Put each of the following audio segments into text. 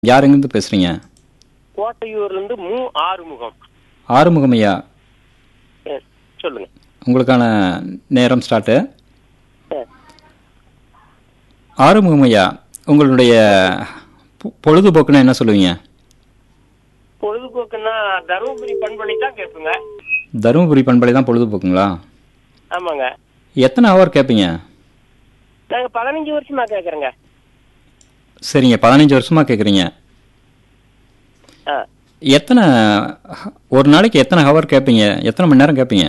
யார் எங்கேருந்து பேசுகிறீங்க கோட்டையூர்லேருந்து மு ஆறுமுகம் ஆறுமுகம் ஐயா எஸ், சொல்லுங்க உங்களுக்கான நேரம் ஸ்டார்ட்டு எஸ். ஆறுமுகம் ஐயா உங்களுடைய பொ- பொழுதுபோக்குன்னா என்ன சொல்லுவீங்க பொழுதுபோக்குன்னா தருமபுரி பண்பலை தான் கேட்புங்க தருமபுரி பண்பலை தான் பொழுதுபோக்குங்களா ஆமாங்க எத்தனை ஹவர் கேட்பீங்க நாங்க பதினஞ்சு வருஷமா கேக்குறேங்க சரிங்க பதினஞ்சு வருஷமாக கேட்குறீங்க ஆ எத்தனை ஹ- ஒரு நாளைக்கு எத்தனை ஹவர் கேட்பீங்க எத்தனை மணி நேரம் கேட்பீங்க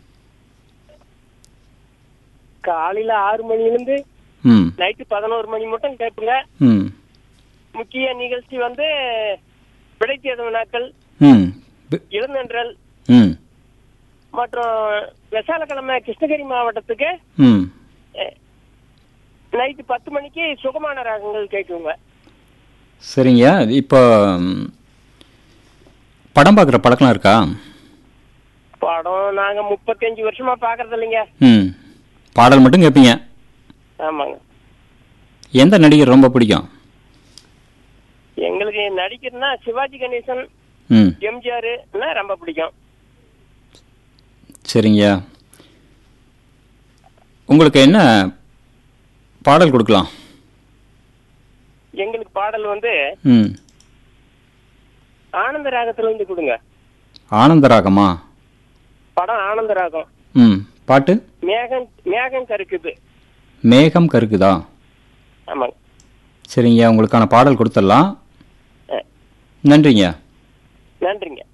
காலையில ஆறு மணிலேருந்து ம் நைட்டு பதினோரு மணி மட்டும் கேட்புங்க ம் முக்கிய நிகழ்ச்சி வந்து விடைத்தேர்வு நாட்கள் ம் பி- இளநன்றல் ம் மற்றும் விசாலக்கிழமை கிருஷ்ணகிரி மாவட்டத்துக்கு ம் நைட்டு பத்து மணிக்கு சுகமான ராகங்கள் கேட்குங்க சரிங்க இப்போ ம், படம் பார்க்குற பழக்கம் இருக்கா படம் நாங்க முப்பத்தஞ்சு வருஷமா பாக்குறது இல்லைங்க ம் பாடல் மட்டும் கேட்பீங்க ஆமாங்க எந்த நடிகர் ரொம்ப பிடிக்கும் எங்களுக்கு நடிக்கிறதுனா சிவாஜி கணேசன் ம் எம்ஜிஆர் ரொம்ப பிடிக்கும் சரிங்க உங்களுக்கு என்ன பாடல் கொடுக்கலாம் எங்களுக்கு பாடல் வந்து ம் ஆனந்த ராகத்துல இருந்து கொடுங்க ஆனந்த ராகமா படம் ஆனந்த ராகம் ம் பாட்டு மேகம் மேகம் கருக்குது மேகம் கருக்குதா ஆமாங்க சரிங்க உங்களுக்கான பாடல் கொடுத்துடலாம் அஹ், நன்றிங்க நன்றிங்க